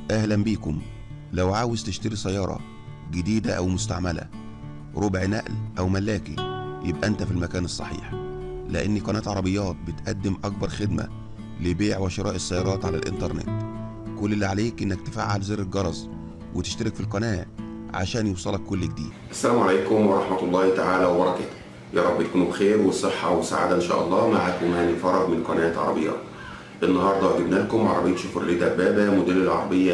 أهلا بيكم لو عاوز تشتري سيارة جديدة أو مستعملة ربع نقل أو ملاكي يبقى أنت في المكان الصحيح لأن قناة عربيات بتقدم أكبر خدمة لبيع وشراء السيارات على الإنترنت كل اللي عليك إنك تفعل زر الجرس وتشترك في القناة عشان يوصلك كل جديد السلام عليكم ورحمة الله تعالى وبركاته يا رب تكونوا بخير وصحة وسعادة إن شاء الله معكم هاني فرج من قناة عربيات النهاردة جبنا لكم عربية شيفروليه دبابة موديل العربية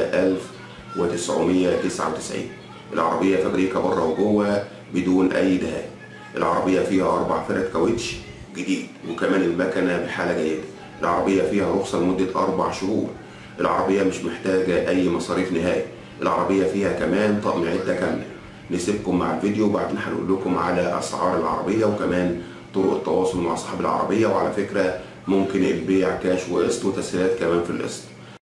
1999 العربية فابريكا بره وجوه بدون أي دهان العربية فيها أربع فرد كاوتش جديد وكمان المكنة بحالة جيدة العربية فيها رخصة لمدة أربع شهور العربية مش محتاجة أي مصاريف نهائي العربية فيها كمان طقم عدة كاملة نسيبكم مع الفيديو وبعدين هنقول لكم على أسعار العربية وكمان طرق التواصل مع صاحب العربية وعلى فكرة ممكن البيع كاش وقسط وتسهيلات كمان في القسط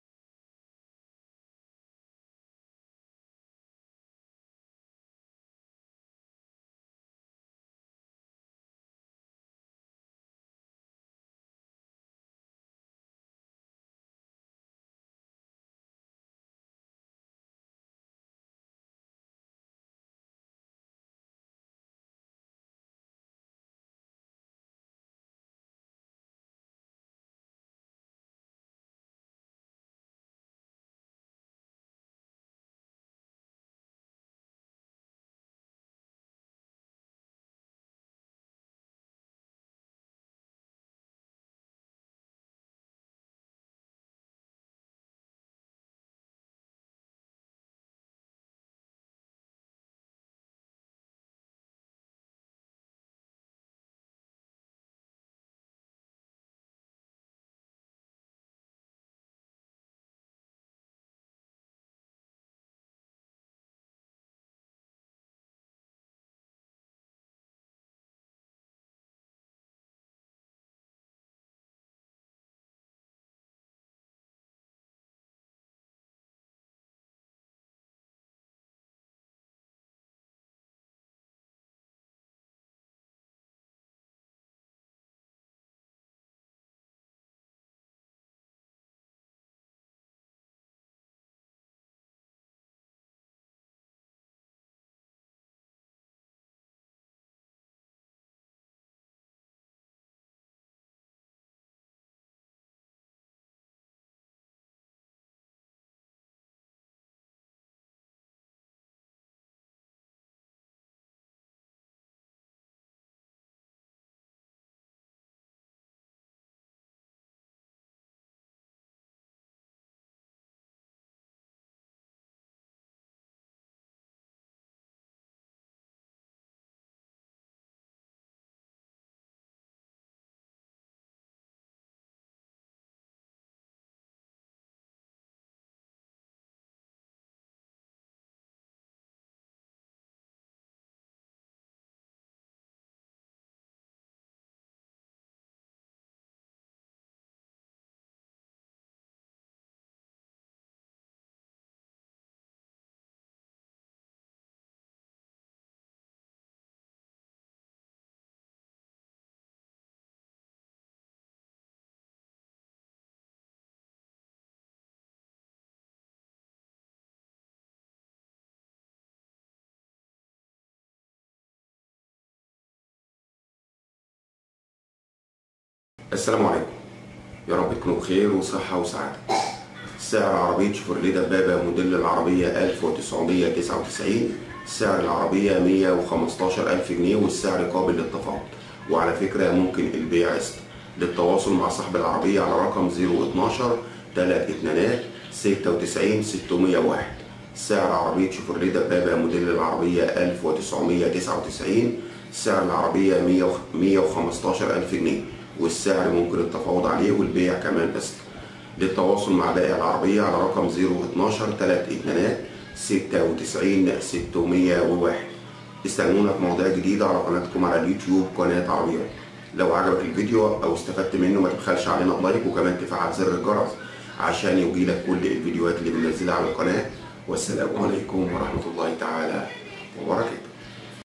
السلام عليكم يا رب تكونوا بخير وصحة وسعادة سعر عربية شيفروليه دبابة موديل العربية 1999 سعر العربية 115 ألف جنيه والسعر قابل للتفاوض وعلى فكرة ممكن البيع قسط للتواصل مع صاحب العربية على رقم 012 3 اتنينات 96 601 سعر عربية شيفروليه دبابة موديل العربية 1999 سعر العربية 115 ألف جنيه والسعر ممكن التفاوض عليه والبيع كمان قسط للتواصل مع بائع العربية على رقم 012 3 اتنينات 96 601 استنونا في مواضيع جديدة على قناتكم على اليوتيوب قناة عربيات لو عجبك الفيديو أو استفدت منه ما تبخلش علينا بلايك وكمان تفعل زر الجرس عشان يجيلك كل الفيديوهات اللي بننزلها على القناة والسلام عليكم ورحمة الله تعالى وبركاته